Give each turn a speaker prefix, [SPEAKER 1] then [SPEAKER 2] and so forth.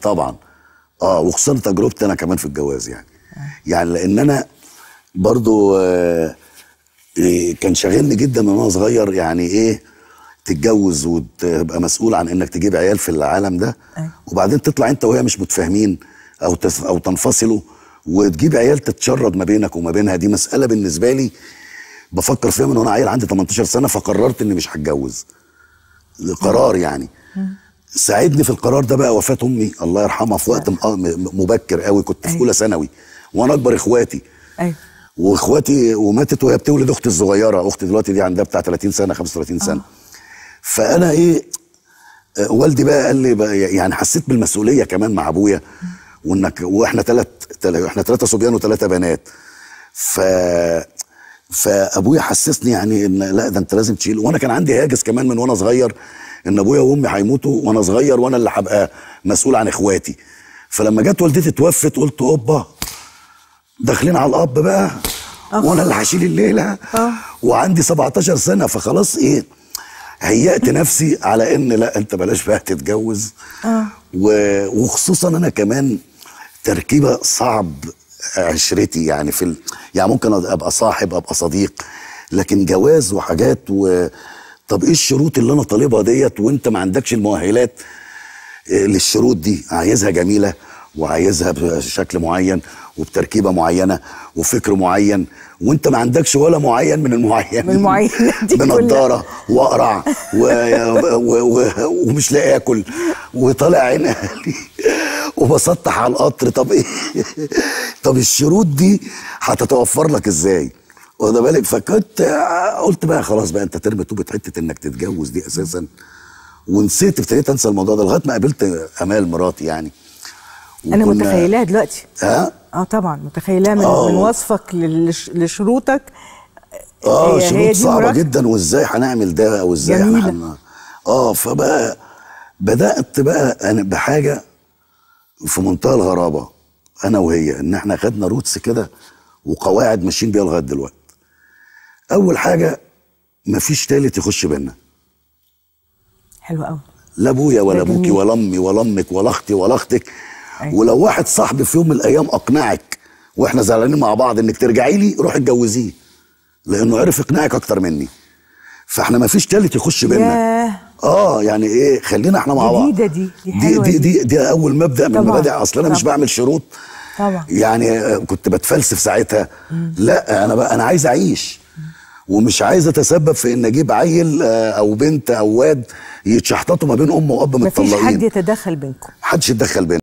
[SPEAKER 1] طبعا اه وخصوصا تجربتي انا كمان في الجواز يعني يعني لان انا برضو آه إيه، كان شاغلني جدا من وانا صغير يعني ايه تتجوز وتبقى مسؤول عن انك تجيب عيال في العالم ده
[SPEAKER 2] أيوة.
[SPEAKER 1] وبعدين تطلع انت وهي مش متفاهمين او تس او تنفصلوا وتجيب عيال تتشرد ما بينك وما بينها دي مساله بالنسبه لي بفكر فيها من وانا عيل عندي 18 سنه فقررت اني مش هتجوز قرار يعني ساعدني في القرار ده بقى وفاه امي الله يرحمها في وقت م- م- مبكر قوي كنت في
[SPEAKER 2] أيوة.
[SPEAKER 1] اولى ثانوي وانا اكبر اخواتي
[SPEAKER 2] ايوه
[SPEAKER 1] واخواتي وماتت وهي بتولد اختي الصغيره اختي دلوقتي دي عندها بتاع 30 سنه 35 سنه فانا ايه آه، والدي بقى قال لي بقى يعني حسيت بالمسؤوليه كمان مع ابويا وانك واحنا ثلاث احنا ثلاثه صبيان وثلاثه بنات ف فابويا حسسني يعني ان لا ده انت لازم تشيل وانا كان عندي هاجس كمان من وانا صغير ان ابويا وامي هيموتوا وانا صغير وانا اللي هبقى مسؤول عن اخواتي فلما جت والدتي توفت قلت اوبا داخلين على الاب بقى وانا اللي هشيل الليله وعندي 17 سنه فخلاص ايه هيأت نفسي على ان لا انت بلاش بقى تتجوز و- وخصوصا انا كمان تركيبه صعب عشرتي يعني في ال... يعني ممكن ابقى صاحب ابقى صديق لكن جواز وحاجات و طب ايه الشروط اللي انا طالبها ديت وانت ما عندكش المؤهلات إيه للشروط دي عايزها جميله وعايزها بشكل معين وبتركيبه معينه وفكر معين وانت ما عندكش ولا معين من المعين
[SPEAKER 2] من المعينات دي كلها.
[SPEAKER 1] بنضاره واقرع و... و... و... ومش لاقي اكل وطالع عين اهلي وبسطح على القطر طب ايه طب الشروط دي هتتوفر لك ازاي واخد بالك فكنت قلت بقى خلاص بقى انت ترمي طوبه حته انك تتجوز دي اساسا ونسيت ابتديت انسى الموضوع ده لغايه ما قابلت امال مراتي يعني
[SPEAKER 2] انا
[SPEAKER 1] وكنا-
[SPEAKER 2] متخيلاها دلوقتي
[SPEAKER 1] ها
[SPEAKER 2] اه طبعا متخيلاها من,
[SPEAKER 1] آه.
[SPEAKER 2] من وصفك للش- لشروطك
[SPEAKER 1] اه
[SPEAKER 2] هي- هي
[SPEAKER 1] شروط
[SPEAKER 2] دي
[SPEAKER 1] صعبه
[SPEAKER 2] مراتك؟
[SPEAKER 1] جدا وازاي هنعمل ده او ازاي
[SPEAKER 2] جميلة.
[SPEAKER 1] هن- اه فبقى بدات بقى انا بحاجه في منتهى الغرابه انا وهي ان احنا خدنا روتس كده وقواعد ماشيين بيها لغايه دلوقتي اول حاجه مفيش تالت يخش بينا
[SPEAKER 2] حلو قوي
[SPEAKER 1] لا ابويا ولا
[SPEAKER 2] ده
[SPEAKER 1] ابوكي
[SPEAKER 2] جميل.
[SPEAKER 1] ولا امي ولا امك ولا اختي ولا اختك
[SPEAKER 2] أيوة.
[SPEAKER 1] ولو واحد صاحبي في يوم من الايام اقنعك واحنا زعلانين مع بعض انك ترجعي لي روح اتجوزيه لانه عرف يقنعك اكتر مني فاحنا ما فيش تالت يخش بينا
[SPEAKER 2] ياه
[SPEAKER 1] اه يعني ايه خلينا احنا مع بعض
[SPEAKER 2] جديدة دي، دي
[SPEAKER 1] دي
[SPEAKER 2] حلوة
[SPEAKER 1] دي,
[SPEAKER 2] دي.
[SPEAKER 1] دي, دي اول مبدا من
[SPEAKER 2] طبعاً،
[SPEAKER 1] مبادئ اصل انا مش
[SPEAKER 2] طبعاً.
[SPEAKER 1] بعمل شروط
[SPEAKER 2] طبعا
[SPEAKER 1] يعني آه، كنت بتفلسف ساعتها لا انا بقى انا عايز اعيش ومش عايز اتسبب في ان اجيب عيل آه، او بنت او واد يتشحططوا ما بين ام واب
[SPEAKER 2] مفيش
[SPEAKER 1] متطلقين
[SPEAKER 2] حد يتدخل بينكم
[SPEAKER 1] محدش يتدخل بينا